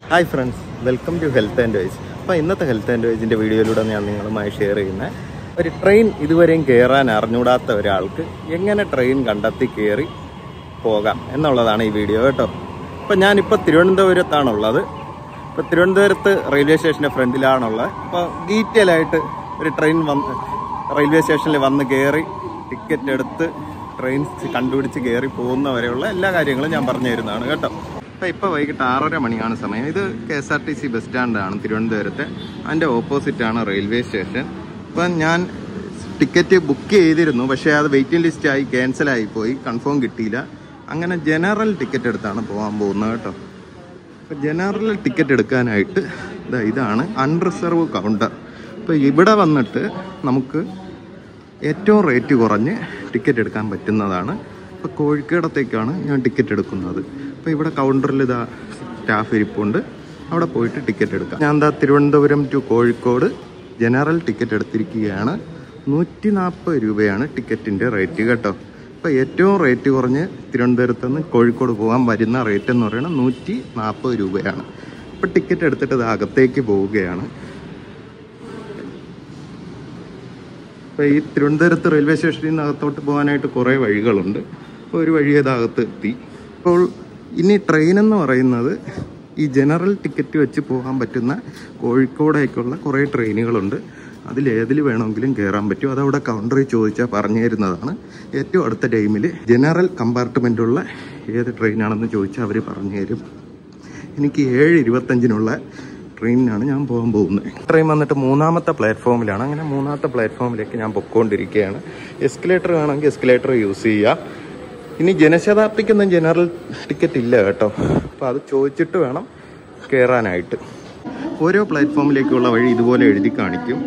Hi friends welcome to health and wise അപ്പോൾ ഇന്നത്തെ health and വൈസിൻ്റെ വീഡിയോയിലൂടെ ഞാൻ നിങ്ങളുമായി ഷെയർ ചെയ്യുന്ന ഒരു ട്രെയിൻ ഇതുവരെയും കയറാൻ അറിഞ്ഞൂടാത്ത ഒരാൾക്ക് എങ്ങനെ ട്രെയിൻ കണ്ടെത്തി കയറി പോകാം എന്നുള്ളതാണ് ഈ വീഡിയോ കേട്ടോ അപ്പോൾ ഞാനിപ്പോൾ തിരുവനന്തപുരത്താണുള്ളത് ഇപ്പോൾ തിരുവനന്തപുരത്ത് റെയിൽവേ സ്റ്റേഷൻ്റെ ഫ്രണ്ടിലാണുള്ളത് അപ്പോൾ ഡീറ്റെയിൽ ആയിട്ട് ഒരു ട്രെയിൻ വന്ന് റെയിൽവേ സ്റ്റേഷനിൽ വന്ന് കയറി ടിക്കറ്റ് എടുത്ത് ട്രെയിൻ കണ്ടുപിടിച്ച് കയറി പോകുന്നവരെയുള്ള എല്ലാ കാര്യങ്ങളും ഞാൻ പറഞ്ഞു തരുന്നതാണ് കേട്ടോ അപ്പോൾ ഇപ്പോൾ വൈകിട്ട് ആറര മണിയാണ് സമയം ഇത് K S R T C bus സ്റ്റാൻഡാണ് തിരുവനന്തപുരത്തെ അതിൻ്റെ ഓപ്പോസിറ്റാണ് റെയിൽവേ സ്റ്റേഷൻ ഇപ്പം ഞാൻ ടിക്കറ്റ് ബുക്ക് ചെയ്തിരുന്നു പക്ഷേ അത് വെയിറ്റിംഗ് ലിസ്റ്റായി ക്യാൻസലായി പോയി കൺഫേം കിട്ടിയില്ല അങ്ങനെ ജനറൽ ടിക്കറ്റ് എടുത്താണ് പോകാൻ പോകുന്നത് കേട്ടോ അപ്പോൾ ജനറൽ ടിക്കറ്റ് എടുക്കാനായിട്ട് ഇതാ ഇതാണ് അൺറിസർവ് കൗണ്ടർ അപ്പോൾ ഇവിടെ വന്നിട്ട് നമുക്ക് ഏറ്റവും റേറ്റ് കുറഞ്ഞ് ടിക്കറ്റ് എടുക്കാൻ പറ്റുന്നതാണ് ഇപ്പോൾ കോഴിക്കോടത്തേക്കാണ് ഞാൻ ടിക്കറ്റ് എടുക്കുന്നത് അപ്പോൾ ഇവിടെ കൗണ്ടറിൽ ഇതാ സ്റ്റാഫ് ഇരിപ്പുണ്ട് അവിടെ പോയിട്ട് ടിക്കറ്റ് എടുക്കാം ഞാൻ എന്താ Thiruvananthapuram to Kozhikode general ticket എടുത്തിരിക്കുകയാണ് നൂറ്റി നാൽപ്പത് രൂപയാണ് ടിക്കറ്റിൻ്റെ റേറ്റ് കേട്ടോ ഇപ്പോൾ ഏറ്റവും റേറ്റ് കുറഞ്ഞ് തിരുവനന്തപുരത്ത് നിന്ന് കോഴിക്കോട് പോകാൻ വരുന്ന റേറ്റ് എന്ന് പറയുന്നത് നൂറ്റി നാൽപ്പത് രൂപയാണ് ഇപ്പോൾ ടിക്കറ്റ് എടുത്തിട്ട് ഇത് അകത്തേക്ക് പോവുകയാണ് അപ്പോൾ ഈ തിരുവനന്തപുരത്ത് റെയിൽവേ സ്റ്റേഷനിൽ നിന്ന് അകത്തോട്ട് പോകാനായിട്ട് കുറേ വഴികളുണ്ട് അപ്പോൾ ഒരു വഴി അകത്ത് എത്തി അപ്പോൾ ഇനി ട്രെയിൻ എന്ന് പറയുന്നത് ഈ ജനറൽ ടിക്കറ്റ് വെച്ച് പോകാൻ പറ്റുന്ന കോഴിക്കോടേക്കുള്ള കുറേ ട്രെയിനുകളുണ്ട് അതിലേതിൽ വേണമെങ്കിലും കയറാൻ പറ്റും അതവിടെ കൗണ്ടറിൽ ചോദിച്ചാൽ പറഞ്ഞു തരുന്നതാണ് ഏറ്റവും അടുത്ത ടൈമിൽ ജനറൽ കമ്പാർട്ട്മെൻറ്റുള്ള ഏത് ട്രെയിനാണെന്ന് ചോദിച്ചാൽ അവർ പറഞ്ഞു തരും എനിക്ക് ഏഴ് ഇരുപത്തഞ്ചിനുള്ള ട്രെയിനിനാണ് ഞാൻ പോകാൻ പോകുന്നത് ട്രെയിൻ വന്നിട്ട് മൂന്നാമത്തെ പ്ലാറ്റ്ഫോമിലാണ് അങ്ങനെ മൂന്നാമത്തെ പ്ലാറ്റ്ഫോമിലേക്ക് ഞാൻ പൊക്കോണ്ടിരിക്കുകയാണ് എസ്കലേറ്റർ വേണമെങ്കിൽ എസ്കലേറ്റർ യൂസ് ചെയ്യുക ഇനി ജനശതാബ്ദിക്കൊന്നും ജനറൽ ടിക്കറ്റ് ഇല്ല കേട്ടോ അപ്പോൾ അത് ചോദിച്ചിട്ട് വേണം കയറാനായിട്ട് ഓരോ പ്ലാറ്റ്ഫോമിലേക്കുള്ള വഴി ഇതുപോലെ എഴുതി കാണിക്കും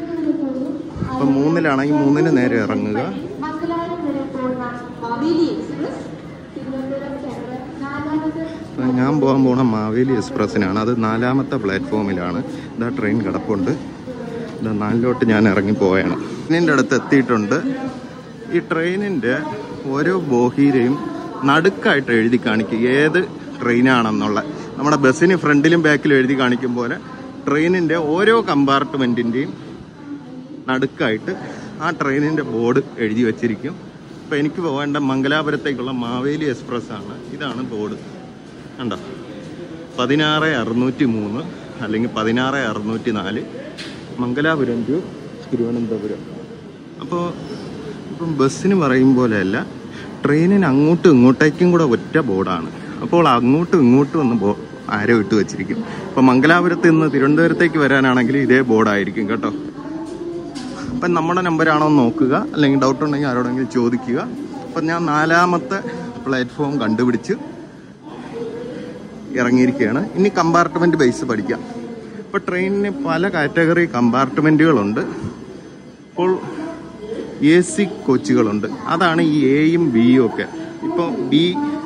അപ്പം മൂന്നിലാണെങ്കിൽ മൂന്നിന് നേരെ ഇറങ്ങുക മംഗലാപുരം വരെ പോകുന്ന മാവേലി എക്സ്പ്രസ് തിരുവനന്തപുരം കേരള നാലാമത് അപ്പം ഞാൻ പോകാൻ പോണ മാവേലി എക്സ്പ്രസ്സിനാണ് അത് നാലാമത്തെ പ്ലാറ്റ്ഫോമിലാണ് ഇതാ ട്രെയിൻ കിടപ്പുണ്ട് ഇതാ നാലിലോട്ട് ഞാൻ ഇറങ്ങി പോവുകയാണ് ട്രെയിനിൻ്റെ അടുത്ത് എത്തിയിട്ടുണ്ട് ഈ ട്രെയിനിൻ്റെ ഓരോ ബോഗിയിലെയും നടുക്കായിട്ട് എഴുതി കാണിക്കും ഏത് ട്രെയിനാണെന്നുള്ള നമ്മുടെ ബസ്സിന് ഫ്രണ്ടിലും ബാക്കിലും എഴുതി കാണിക്കും പോലെ ട്രെയിനിൻ്റെ ഓരോ കമ്പാർട്ട്മെൻറ്റിൻ്റെയും നടുക്കായിട്ട് ആ ട്രെയിനിൻ്റെ ബോർഡ് എഴുതി വച്ചിരിക്കും അപ്പോൾ എനിക്ക് പോകേണ്ട മംഗലാപുരത്തേക്കുള്ള മാവേലി എക്സ്പ്രസ് ആണ് ഇതാണ് ബോർഡ് കണ്ടോ പതിനാറ് അറുന്നൂറ്റി മൂന്ന് അല്ലെങ്കിൽ പതിനാറ് അറുന്നൂറ്റി നാല് മംഗലാപുരം ടു തിരുവനന്തപുരം അപ്പോൾ ഇപ്പം ബസ്സിന് പറയും പോലെയല്ല ട്രെയിനിന് അങ്ങോട്ടും ഇങ്ങോട്ടേക്കും കൂടെ ഒറ്റ ബോർഡാണ് അപ്പോൾ അങ്ങോട്ടും ഇങ്ങോട്ടും ഒന്ന് ബോ ആരോ ഇട്ട് വെച്ചിരിക്കും അപ്പോൾ മംഗലാപുരത്ത് നിന്ന് തിരുവനന്തപുരത്തേക്ക് വരാനാണെങ്കിൽ ഇതേ ബോർഡായിരിക്കും കേട്ടോ അപ്പം നമ്മുടെ നമ്പറാണോ എന്ന് നോക്കുക അല്ലെങ്കിൽ ഡൗട്ട് ഉണ്ടെങ്കിൽ ആരോടെങ്കിലും ചോദിക്കുക അപ്പം ഞാൻ നാലാമത്തെ പ്ലാറ്റ്ഫോം കണ്ടുപിടിച്ച് ഇറങ്ങിയിരിക്കുകയാണ് ഇനി കമ്പാർട്ട്മെന്റ് ബേസ് പഠിക്കാം ഇപ്പോൾ ട്രെയിനിന് പല കാറ്റഗറി കമ്പാർട്ട്മെന്റുകളുണ്ട് ഇപ്പോൾ എ സി കോച്ചുകളുണ്ട് അതാണ് ഈ എയും ബിയും ഒക്കെ ഇപ്പോൾ ബി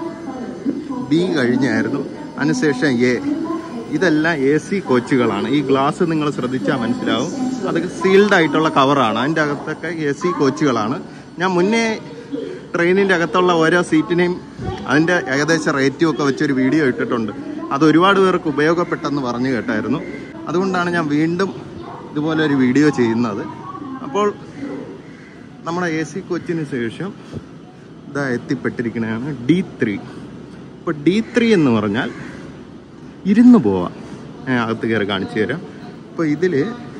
ബി കഴിഞ്ഞായിരുന്നു അതിനുശേഷം എ ഇതെല്ലാം എ സി കോച്ചുകളാണ് ഈ ഗ്ലാസ് നിങ്ങൾ ശ്രദ്ധിച്ചാൽ മനസ്സിലാവും അത് സീൽഡ് ആയിട്ടുള്ള കവറാണ് അതിൻ്റെ അകത്തൊക്കെ എ സി കോച്ചുകളാണ് ഞാൻ മുന്നേ ട്രെയിനിൻ്റെ അകത്തുള്ള ഓരോ സീറ്റിനെയും അതിൻ്റെ ഏകദേശ റേറ്റും ഒക്കെ വെച്ചൊരു വീഡിയോ ഇട്ടിട്ടുണ്ട് അത് ഒരുപാട് പേർക്ക് ഉപയോഗപ്പെട്ടെന്ന് പറഞ്ഞു കേട്ടായിരുന്നു അതുകൊണ്ടാണ് ഞാൻ വീണ്ടും ഇതുപോലെ ഒരു വീഡിയോ ചെയ്യുന്നത് അപ്പോൾ നമ്മുടെ എ സി കോച്ചിന് ശേഷം ഇതാ എത്തിപ്പെട്ടിരിക്കുന്നതാണ് ഡി ത്രീ ഇപ്പോൾ ഡി ത്രീ എന്ന് പറഞ്ഞാൽ ഇരുന്ന് പോവാം ഞാൻ അകത്ത് കയറി കാണിച്ചു തരാം അപ്പോൾ ഇതിൽ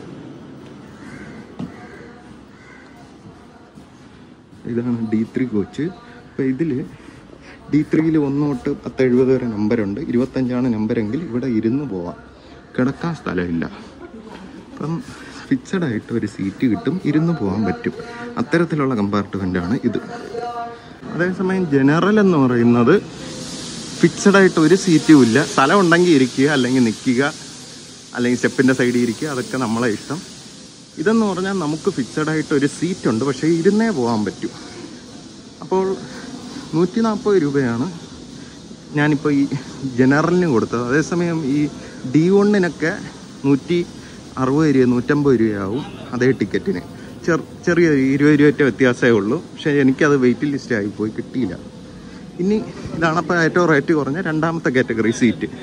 ഇതാണ് ഡി ത്രീ കോച്ച് അപ്പോൾ ഇതിൽ ഡി ത്രീയിൽ ഒന്ന് തൊട്ട് പത്ത് എഴുപത് വരെ നമ്പറുണ്ട് ഇരുപത്തഞ്ചാണ് നമ്പരെങ്കിൽ ഇവിടെ ഇരുന്ന് പോവാം കിടക്കാൻ സ്ഥലമില്ല അപ്പം ഫിക്സഡ് ആയിട്ട് ഒരു സീറ്റ് കിട്ടും ഇരുന്ന് പോകാൻ പറ്റും അത്തരത്തിലുള്ള കമ്പാർട്ട്മെൻ്റാണ് ഇത് അതേസമയം ജനറൽ എന്ന് പറയുന്നത് ഫിക്സഡ് ആയിട്ട് ഒരു സീറ്റും ഇല്ല സ്ഥലം ഉണ്ടെങ്കിൽ ഇരിക്കുക അല്ലെങ്കിൽ നിൽക്കുക അല്ലെങ്കിൽ സ്റ്റെപ്പിൻ്റെ സൈഡിൽ ഇരിക്കുക അതൊക്കെ നമ്മളെ ഇഷ്ടം ഇതെന്ന് പറഞ്ഞാൽ നമുക്ക് ഫിക്സഡ് ആയിട്ട് ഒരു സീറ്റ് ഉണ്ട് പക്ഷേ ഇരുന്നേ പോകാൻ പറ്റും അപ്പോൾ നൂറ്റി നാൽപ്പത് രൂപയാണ് ഞാനിപ്പോൾ ഈ ജനറലിന് കൊടുത്തത് അതേസമയം ഈ ഡി വണ്ണിനൊക്കെ നൂറ്റി അറുപത് രൂപ നൂറ്റമ്പത് രൂപയാവും അതേ ടിക്കറ്റിന് ചെർ ചെറിയ ഇരുപത് രൂപയുടെ വ്യത്യാസമേ ഉള്ളൂ പക്ഷേ എനിക്കത് വെയിറ്റ് ലിസ്റ്റ് ആയി പോയി കിട്ടിയില്ല ഇനി ഇതാണ് അപ്പോൾ ഏറ്റവും റേറ്റ് കുറഞ്ഞ രണ്ടാമത്തെ കാറ്റഗറി സീറ്റ്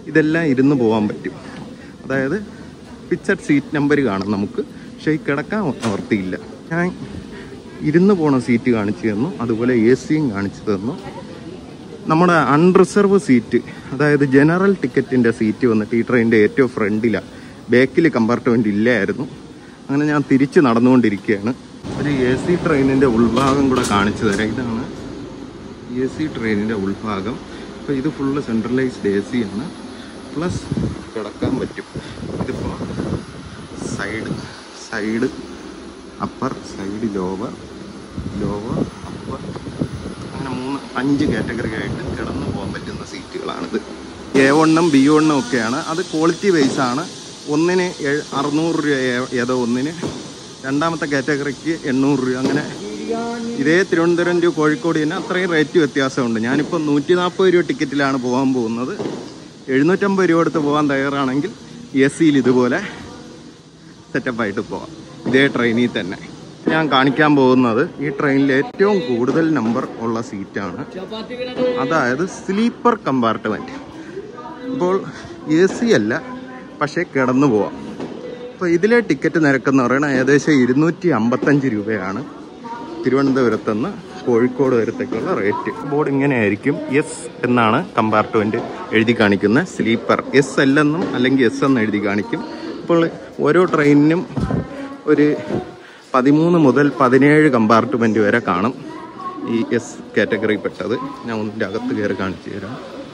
ഇതെല്ലാം ഇരുന്ന് പോകാൻ പറ്റും അതായത് പിക്ചഡ് സീറ്റ് നമ്പർ കാണാം നമുക്ക് പക്ഷേ ഈ കിടക്കാൻ നിവർത്തിയില്ല ഞാൻ ഇരുന്ന് പോണ സീറ്റ് കാണിച്ചു തന്നു അതുപോലെ എ സിയും കാണിച്ചു തന്നു നമ്മുടെ അൺറിസർവ് സീറ്റ് അതായത് ജനറൽ ടിക്കറ്റിൻ്റെ സീറ്റ് വന്നിട്ട് ഈ ട്രെയിനിൻ്റെ ഏറ്റവും ഫ്രണ്ടിലാണ് ബാക്കിൽ കമ്പാർട്ട്മെൻറ്റ് ഇല്ലായിരുന്നു അങ്ങനെ ഞാൻ തിരിച്ച് നടന്നുകൊണ്ടിരിക്കുകയാണ് ഒരു എ സി ട്രെയിനിൻ്റെ ഉൾഭാഗം കൂടെ കാണിച്ചു തരാം ഇതാണ് എ സി ട്രെയിനിൻ്റെ ഉൾഭാഗം അപ്പോൾ ഇത് ഫുള്ള് സെൻട്രലൈസ്ഡ് എ സി ആണ് പ്ലസ് കിടക്കാൻ പറ്റും ഇതിപ്പോൾ side side upper side lower lower upper അങ്ങനെ മൂന്ന് അഞ്ച് കാറ്റഗറി ആയിട്ട് കിടന്നു പോകാൻ പറ്റുന്ന സീറ്റുകളാണിത് എ വണ്ണും ബി വണ്ണും ഒക്കെയാണ് അത് ക്വാളിറ്റി ബേസ് ആണ് ഒന്നിന് എഴ്- അറുന്നൂറ് രൂപ ഏ- ഏതോ ഒന്നിന് രണ്ടാമത്തെ കാറ്റഗറിക്ക് എണ്ണൂറ് രൂപ അങ്ങനെ ഇതേ തിരുവനന്തപുരം ടു കോഴിക്കോട് തന്നെ അത്രയും റേറ്റ് വ്യത്യാസമുണ്ട് ഞാനിപ്പോൾ നൂറ്റി നാൽപ്പത് രൂപ ടിക്കറ്റിലാണ് പോകാൻ പോകുന്നത് എഴുന്നൂറ്റമ്പത് രൂപ എടുത്ത് പോകാൻ തയ്യാറാണെങ്കിൽ എ സിയിൽ ഇതുപോലെ സെറ്റപ്പായിട്ട് പോവാം ഇതേ ട്രെയിനിൽ തന്നെ ഞാൻ കാണിക്കാൻ പോകുന്നത് ഈ ട്രെയിനിൽ ഏറ്റവും കൂടുതൽ നമ്പർ ഉള്ള സീറ്റാണ് അതായത് സ്ലീപ്പർ കമ്പാർട്ട്മെൻറ്റ് ഇപ്പോൾ എ സി അല്ല പക്ഷേ കിടന്നു പോവാം അപ്പോൾ ഇതിലെ ടിക്കറ്റ് നിരക്കെന്ന് പറയുന്നത് ഏകദേശം ഇരുന്നൂറ്റി അമ്പത്തഞ്ച് രൂപയാണ് തിരുവനന്തപുരത്ത് നിന്ന് കോഴിക്കോട് വരത്തേക്കുള്ള റേറ്റ് ബോർഡ് ഇങ്ങനെയായിരിക്കും എസ് എന്നാണ് കമ്പാർട്ട്മെന്റ് എഴുതി കാണിക്കുന്നത് സ്ലീപ്പർ എസ് അല്ലെന്നും അല്ലെങ്കിൽ എസ് എന്ന് എഴുതി കാണിക്കും അപ്പോൾ ഓരോ ട്രെയിനിനും ഒരു പതിമൂന്ന് മുതൽ പതിനേഴ് കമ്പാർട്ട്മെന്റ് വരെ കാണും ഈ എസ് കാറ്റഗറിയിൽപ്പെട്ടത് ഞാൻ ഒന്നിൻ്റെ അകത്ത് കയറി കാണിച്ചു തരാം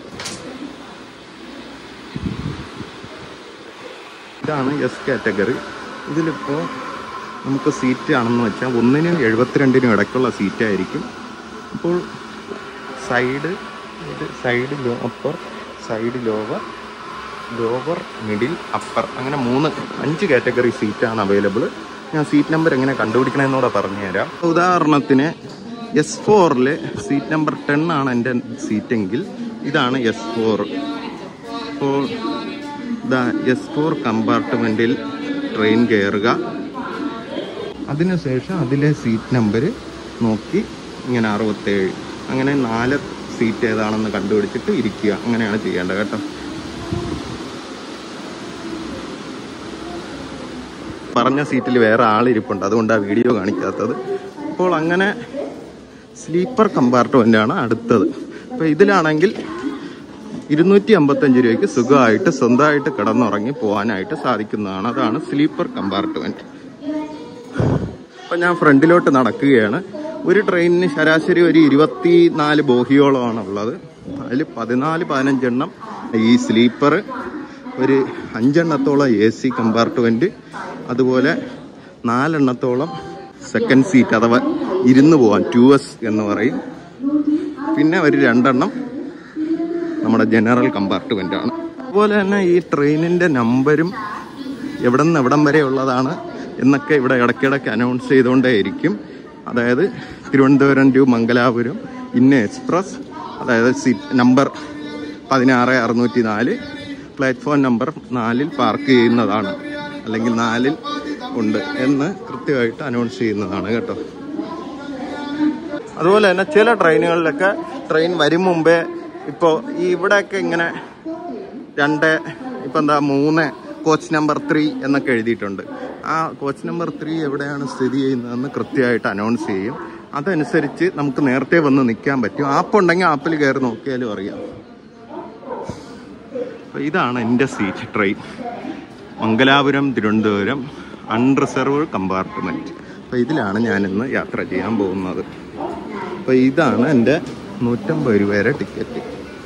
ഇതാണ് എസ് കാറ്റഗറി ഇതിലിപ്പോൾ നമുക്ക് സീറ്റ് ആണെന്ന് വെച്ചാൽ ഒന്നിനും എഴുപത്തിരണ്ടിനും ഇടയ്ക്കുള്ള സീറ്റായിരിക്കും അപ്പോൾ സൈഡ് ഇത് side low upper side lower lower middle upper അങ്ങനെ മൂന്ന് അഞ്ച് കാറ്റഗറി സീറ്റാണ് അവൈലബിൾ ഞാൻ സീറ്റ് നമ്പർ എങ്ങനെ കണ്ടുപിടിക്കണമെന്നൂടെ പറഞ്ഞുതരാം ഉദാഹരണത്തിന് എസ് ഫോറിൽ സീറ്റ് നമ്പർ ടെൻ ആണ് എൻ്റെ സീറ്റെങ്കിൽ ഇതാണ് എസ് ഫോർ അപ്പോൾ ദ എസ് ഫോർ കമ്പാർട്ട്മെൻറ്റിൽ ട്രെയിൻ കയറുക അതിനുശേഷം അതിലെ സീറ്റ് നമ്പർ നോക്കി ഇങ്ങനെ അറുപത്തേഴ് അങ്ങനെ നാല് സീറ്റ് ഏതാണെന്ന് കണ്ടുപിടിച്ചിട്ട് ഇരിക്കുക അങ്ങനെയാണ് ചെയ്യേണ്ടത് കേട്ടോ പറഞ്ഞ സീറ്റിൽ വേറെ ആളിരിപ്പുണ്ട് അതുകൊണ്ടാണ് വീഡിയോ കാണിക്കാത്തത് അപ്പോൾ അങ്ങനെ സ്ലീപ്പർ കമ്പാർട്ട്മെൻ്റ് ആണ് അടുത്തത് അപ്പോൾ ഇതിലാണെങ്കിൽ ഇരുന്നൂറ്റി അമ്പത്തഞ്ച് രൂപയ്ക്ക് സുഖമായിട്ട് സ്വന്തമായിട്ട് കിടന്നുറങ്ങി പോകാനായിട്ട് സാധിക്കുന്നതാണ് അതാണ് സ്ലീപ്പർ കമ്പാർട്ട്മെൻറ്റ് അപ്പം ഞാൻ ഫ്രണ്ടിലോട്ട് നടക്കുകയാണ് ഒരു ട്രെയിനിന് ശരാശരി ഒരു ഇരുപത്തി നാല് ബോഗിയോളമാണ് ഉള്ളത് അതിൽ പതിനാല് പതിനഞ്ചെണ്ണം ഈ സ്ലീപ്പർ ഒരു അഞ്ചെണ്ണത്തോളം എ സി കമ്പാർട്ട്മെൻറ്റ് അതുപോലെ നാലെണ്ണത്തോളം സെക്കൻഡ് സീറ്റ് അഥവാ ഇരുന്ന് പോവാൻ ടു എസ് എന്ന് പറയും പിന്നെ ഒരു രണ്ടെണ്ണം നമ്മുടെ ജനറൽ കമ്പാർട്ട്മെൻ്റ് ആണ് അതുപോലെ തന്നെ ഈ ട്രെയിനിൻ്റെ നമ്പരും എവിടെ നിന്ന് എവിടം വരെ ഉള്ളതാണ് എന്നൊക്കെ ഇവിടെ ഇടയ്ക്കിടയ്ക്ക് അനൗൺസ് ചെയ്തുകൊണ്ടേയിരിക്കും അതായത് തിരുവനന്തപുരം ടു മംഗലാപുരം ഇന്ന എക്സ്പ്രസ് അതായത് സീറ്റ് നമ്പർ പതിനാറ് അറുന്നൂറ്റി നാല് പ്ലാറ്റ്ഫോം നമ്പർ നാലിൽ പാർക്ക് ചെയ്യുന്നതാണ് അല്ലെങ്കിൽ നാലിൽ ഉണ്ട് എന്ന് കൃത്യമായിട്ട് അനൗൺസ് ചെയ്യുന്നതാണ് കേട്ടോ അതുപോലെ തന്നെ ചില ട്രെയിനുകളിലൊക്കെ ട്രെയിൻ വരും മുമ്പേ ഇപ്പോൾ ഈ ഇവിടെയൊക്കെ ഇങ്ങനെ രണ്ട് ഇപ്പം എന്താ മൂന്ന് കോച്ച് നമ്പർ ത്രീ എന്നൊക്കെ എഴുതിയിട്ടുണ്ട് ആ കോച്ച് നമ്പർ ത്രീ എവിടെയാണ് സ്ഥിതി ചെയ്യുന്നതെന്ന് കൃത്യമായിട്ട് അനൗൺസ് ചെയ്യും അതനുസരിച്ച് നമുക്ക് നേരത്തെ വന്ന് നിൽക്കാൻ പറ്റും ആപ്പ് ഉണ്ടെങ്കിൽ ആപ്പിൽ കയറി നോക്കിയാലും അറിയാം അപ്പോൾ ഇതാണ് എൻ്റെ seat train Mangalapuram Thiruvananthapuram unreserve compartment അപ്പോൾ ഇതിലാണ് ഞാനിന്ന് യാത്ര ചെയ്യാൻ പോകുന്നത് അപ്പോൾ ഇതാണ് എൻ്റെ നൂറ്റമ്പത് രൂപയുടെ ടിക്കറ്റ്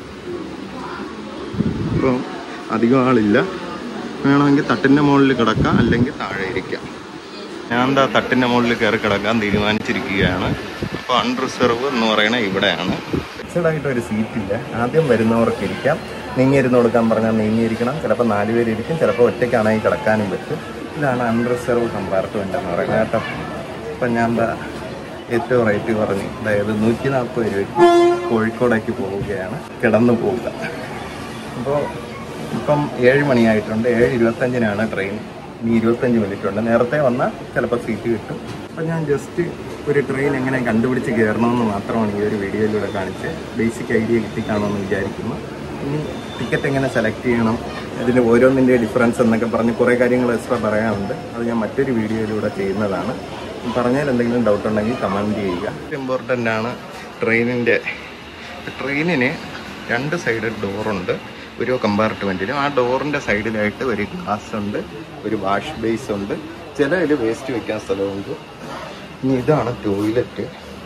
ഇപ്പം അധികം ആളില്ല വേണമെങ്കിൽ തട്ടിൻ്റെ മുകളിൽ കിടക്കാം അല്ലെങ്കിൽ താഴെ ഇരിക്കാം ഞാൻ എന്താ തട്ടിൻ്റെ മുകളിൽ കയറി കിടക്കാൻ തീരുമാനിച്ചിരിക്കുകയാണ് അപ്പോൾ അൺറിസർവ് എന്ന് പറയുന്നത് ഇവിടെയാണ് ഫിക്സഡ് ആയിട്ട് ഒരു സീറ്റില്ല ആദ്യം വരുന്നവർക്ക് ഇരിക്കാം നീങ്ങിയിരുന്ന് കൊടുക്കാൻ പറഞ്ഞാൽ നീങ്ങിയിരിക്കണം ചിലപ്പോൾ നാല് പേര് ഇരിക്കും ചിലപ്പോൾ ഒറ്റയ്ക്കാണെങ്കിൽ കിടക്കാനും പറ്റും ഇതാണ് അൺറിസർവ് കമ്പാർട്ട്മെൻ്റ് എന്ന് പറയുന്നത് കേട്ടോ അപ്പം ഞാൻ എന്താ ഏറ്റവും റേറ്റ് കുറഞ്ഞ് അതായത് നൂറ്റി നാൽപ്പത് രൂപയ്ക്ക് കോഴിക്കോടേക്ക് പോവുകയാണ് കിടന്നു പോവുക അപ്പോൾ ഇപ്പം ഏഴ് മണിയായിട്ടുണ്ട് ഏഴ് ഇരുപത്തഞ്ചിനാണ് ട്രെയിൻ ഇനി ഇരുപത്തഞ്ച് മിനിറ്റ് ഉണ്ട് നേരത്തെ വന്നാൽ ചിലപ്പോൾ സീറ്റ് കിട്ടും അപ്പം ഞാൻ ജസ്റ്റ് ഒരു ട്രെയിൻ എങ്ങനെ കണ്ടുപിടിച്ച് കയറണമെന്ന് മാത്രമാണ് ഈ ഒരു വീഡിയോയിലൂടെ കാണിച്ച് ബേസിക് ഐഡിയ കിട്ടിക്കാണമെന്ന് വിചാരിക്കുന്നു ഇനി ടിക്കറ്റ് എങ്ങനെ സെലക്ട് ചെയ്യണം ഇതിൻ്റെ ഓരോന്നിൻ്റെ ഡിഫറൻസ് എന്നൊക്കെ പറഞ്ഞ് കുറേ കാര്യങ്ങൾ എക്സ്ട്രാ പറയാനുണ്ട് അത് ഞാൻ മറ്റൊരു വീഡിയോയിലൂടെ ചെയ്യുന്നതാണ് പറഞ്ഞാൽ എന്തെങ്കിലും ഡൗട്ട് ഉണ്ടെങ്കിൽ കമൻറ്റ് ചെയ്യുക ഇമ്പോർട്ടൻ്റ് ആണ് ട്രെയിനിൻ്റെ ട്രെയിനിന് രണ്ട് സൈഡ് ഡോറുണ്ട് ഒരു കമ്പാർട്ട്മെൻറ്റിലും ആ ഡോറിൻ്റെ സൈഡിലായിട്ട് ഒരു ഗ്ലാസ് ഉണ്ട് ഒരു വാഷ് ബേസ് ഉണ്ട് ചില ഇതിൽ വേസ്റ്റ് വെക്കാൻ സ്ഥലമുണ്ട് ഇനി ഇതാണ് ടോയ്ലറ്റ്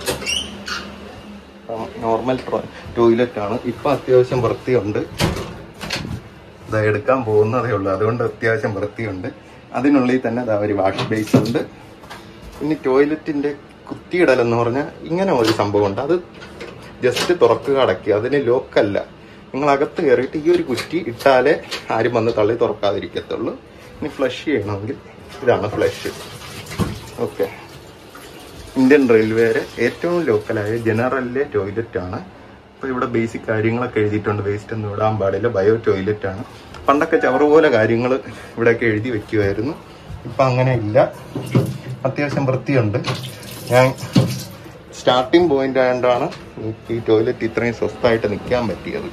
നോർമൽ ടോയ്ലറ്റ് ആണ് ഇപ്പം അത്യാവശ്യം വൃത്തിയുണ്ട് ഇതാ എടുക്കാൻ പോകുന്നതേ ഉള്ളൂ അതുകൊണ്ട് അത്യാവശ്യം വൃത്തിയുണ്ട് അതിനുള്ളിൽ തന്നെ അതാ ഒരു വാഷ് ബേസ് ഉണ്ട് പിന്നെ ടോയ്ലറ്റിന്റെ കുത്തിയിടൽ എന്ന് പറഞ്ഞാൽ ഇങ്ങനെ ഒരു സംഭവമുണ്ട് അത് ജസ്റ്റ് തുറക്കുക അടയ്ക്കുക അതിന് ലോക്കല്ല നിങ്ങൾ അകത്ത് കയറിയിട്ട് ഈ ഒരു കുറ്റി ഇട്ടാലേ ആരും വന്ന് തള്ളി തുറക്കാതിരിക്കത്തുള്ളൂ ഇനി ഫ്ലഷ് ചെയ്യണമെങ്കിൽ ഇതാണ് ഫ്ലഷ് ഓക്കെ ഇന്ത്യൻ റെയിൽവേയുടെ ഏറ്റവും ലോക്കലായ ജനറലിലെ ടോയ്ലറ്റ് ആണ് അപ്പോൾ ഇവിടെ ബേസിക് കാര്യങ്ങളൊക്കെ എഴുതിയിട്ടുണ്ട് വേസ്റ്റ് ഒന്നും ഇടാൻ പാടില്ല ബയോ ടോയ്ലറ്റ് ആണ് പണ്ടൊക്കെ ചവറ് പോലെ കാര്യങ്ങൾ ഇവിടെയൊക്കെ എഴുതി വെക്കുമായിരുന്നു ഇപ്പം അങ്ങനെ ഇല്ല അത്യാവശ്യം വൃത്തിയുണ്ട് ഞാൻ സ്റ്റാർട്ടിംഗ് പോയിന്റ് ആയതുകൊണ്ടാണ് ഈ ടോയ്ലറ്റ് ഇത്രയും സ്വസ്ഥമായിട്ട് നിൽക്കാൻ പറ്റിയത്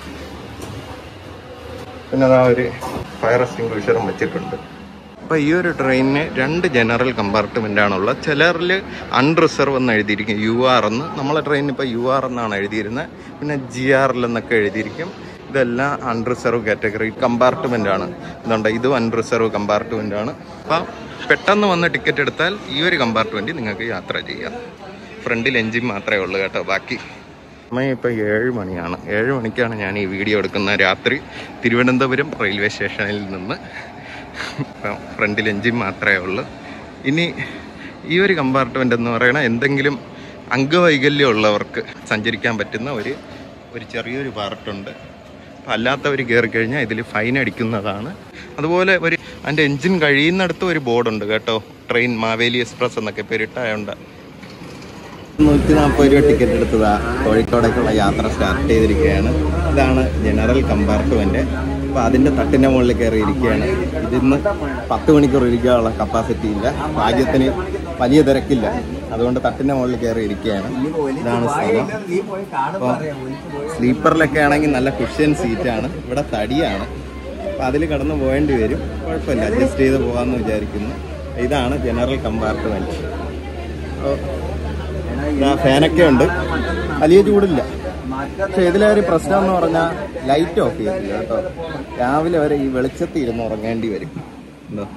പിന്നെ അതാ ഒരു ഫയർ എക്സ്റ്റിംഗ്വിഷറും വെച്ചിട്ടുണ്ട് അപ്പോൾ ഈ ഒരു ട്രെയിനിന് രണ്ട് ജനറൽ കമ്പാർട്ട്മെൻ്റ് ആണുള്ളത് ചിലരിൽ അൺറിസർവ് എന്ന് എഴുതിയിരിക്കും യു ആർ എന്ന് നമ്മളെ ട്രെയിനിന് ഇപ്പോൾ യു ആർ എന്നാണ് എഴുതിയിരുന്നത് പിന്നെ ജി ആറിൽ എന്നൊക്കെ എഴുതിയിരിക്കും ഇതെല്ലാം അൺറിസർവ് കാറ്റഗറി കമ്പാർട്ട്മെൻ്റ് ആണ് ഇതുണ്ട് ഇതും അൺറിസർവ് കമ്പാർട്ട്മെൻ്റ് ആണ് അപ്പം പെട്ടെന്ന് വന്ന് ടിക്കറ്റ് എടുത്താൽ ഈ ഒരു കമ്പാർട്ട്മെൻറ്റിൽ നിങ്ങൾക്ക് യാത്ര ചെയ്യാം ഫ്രണ്ടിൽ എഞ്ചിൻ മാത്രമേ ഉള്ളൂ കേട്ടോ ബാക്കി സമയം ഇപ്പോൾ ഏഴ് മണിയാണ് ഏഴ് മണിക്കാണ് ഞാൻ ഈ വീഡിയോ എടുക്കുന്നത് രാത്രി തിരുവനന്തപുരം റെയിൽവേ സ്റ്റേഷനിൽ നിന്ന് ഇപ്പം ഫ്രണ്ടിൽ എഞ്ചിൻ മാത്രമേ ഉള്ളൂ ഇനി ഈ ഒരു കമ്പാർട്ട്മെൻ്റ് എന്ന് പറയുന്നത് എന്തെങ്കിലും അംഗവൈകല്യം ഉള്ളവർക്ക് സഞ്ചരിക്കാൻ പറ്റുന്ന ഒരു ഒരു ചെറിയൊരു പാർട്ടുണ്ട് അപ്പം അല്ലാത്തവർ കയറി കഴിഞ്ഞാൽ ഇതിൽ ഫൈൻ അടിക്കുന്നതാണ് അതുപോലെ ഒരു അതിൻ്റെ എഞ്ചിൻ കഴിയുന്നിടത്ത് ഒരു ബോർഡുണ്ട് കേട്ടോ ട്രെയിൻ മാവേലി എക്സ്പ്രസ് എന്നൊക്കെ പേരിട്ടായുണ്ട് നൂറ്റി നാൽപ്പത് രൂപ ടിക്കറ്റ് എടുത്തതാ കോഴിക്കോടേക്കുള്ള യാത്ര സ്റ്റാർട്ട് ചെയ്തിരിക്കുകയാണ് ഇതാണ് ജനറൽ കമ്പാർട്ട്മെന്റ് അപ്പോൾ അതിൻ്റെ തട്ടിൻ്റെ മുകളിൽ കയറി ഇരിക്കുകയാണ് ഇതിന്ന് പത്ത് മണിക്കൂർ ഇരിക്കാനുള്ള കപ്പാസിറ്റി ഇല്ല ഭാഗ്യത്തിന് വലിയ തിരക്കില്ല അതുകൊണ്ട് തട്ടിൻ്റെ മുകളിൽ കയറി ഇരിക്കുകയാണ് ഇതാണ് സ്ഥലം അപ്പോൾ സ്ലീപ്പറിലൊക്കെ ആണെങ്കിൽ നല്ല കുഷ്യൻ സീറ്റാണ് ഇവിടെ തടിയാണ് അപ്പോൾ അതിൽ കടന്ന് പോകേണ്ടി വരും കുഴപ്പമില്ല അഡ്ജസ്റ്റ് ചെയ്ത് പോകാമെന്ന് വിചാരിക്കുന്നു ഇതാണ് ജനറൽ കമ്പാർട്ട്മെന്റ് അപ്പോൾ ഇതാ ഫാനൊക്കെ ഉണ്ട് വലിയ ചൂടില്ല പക്ഷെ ഇതിലെ ഒരു പ്രശ്നം എന്ന് പറഞ്ഞാൽ ലൈറ്റ് ഓഫ് ചെയ്തില്ല കേട്ടോ രാവിലെ വരെ ഈ വെളിച്ചത്തിൽ ഇരുന്ന് ഉറങ്ങേണ്ടി വരും എന്തോ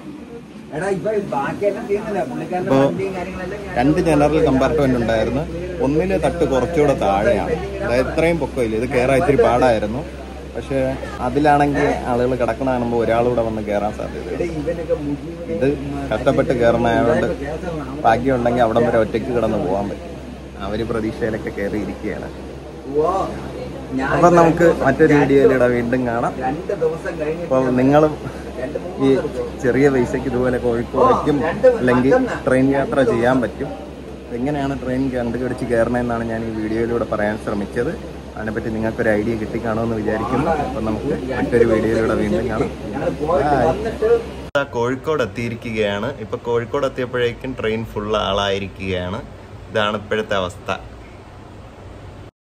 അപ്പോ രണ്ട് ജനറൽ കമ്പാർട്ട്മെന്റ് ഉണ്ടായിരുന്നു ഒന്നിലെ തട്ട് കുറച്ചുകൂടെ താഴെയാണ് അതായത് ഇത്രയും പൊക്കമില്ല ഇത് കയറാൻ ഇത്തിരി പാടായിരുന്നു പക്ഷെ അതിലാണെങ്കിൽ ആളുകൾ കിടക്കണ കാണുമ്പോൾ ഒരാളൂടെ വന്ന് കയറാൻ സാധ്യതയുണ്ട് ഇത് കഷ്ടപ്പെട്ട് കയറണായതുകൊണ്ട് ഭാഗ്യമുണ്ടെങ്കിൽ അവിടം വരെ ഒറ്റയ്ക്ക് കിടന്ന് പോകാൻ പറ്റും അവര് പ്രതീക്ഷയിലൊക്കെ കയറി ഇരിക്കുകയാണ് അപ്പം നമുക്ക് മറ്റൊരു വീഡിയോയിലൂടെ വീണ്ടും കാണാം അപ്പോൾ നിങ്ങളും ഈ ചെറിയ പൈസയ്ക്ക് ഇതുപോലെ കോഴിക്കോടേക്കും അല്ലെങ്കിൽ ട്രെയിൻ യാത്ര ചെയ്യാൻ പറ്റും എങ്ങനെയാണ് ട്രെയിൻ കണ്ടുപിടിച്ച് കയറണമെന്നാണ് ഞാൻ ഈ വീഡിയോയിലൂടെ പറയാൻ ശ്രമിച്ചത് അതിനെപ്പറ്റി നിങ്ങൾക്കൊരു ഐഡിയ കിട്ടിക്കാണുമെന്ന് വിചാരിക്കുന്നു അപ്പം നമുക്ക് മറ്റൊരു വീഡിയോയിലൂടെ വീണ്ടും കാണാം Bye. കോഴിക്കോട് എത്തിയിരിക്കുകയാണ് ഇപ്പൊ കോഴിക്കോട് എത്തിയപ്പോഴേക്കും ട്രെയിൻ ഫുൾ ആളായിരിക്കുകയാണ് ഇതാണ് ഇപ്പോഴത്തെ അവസ്ഥ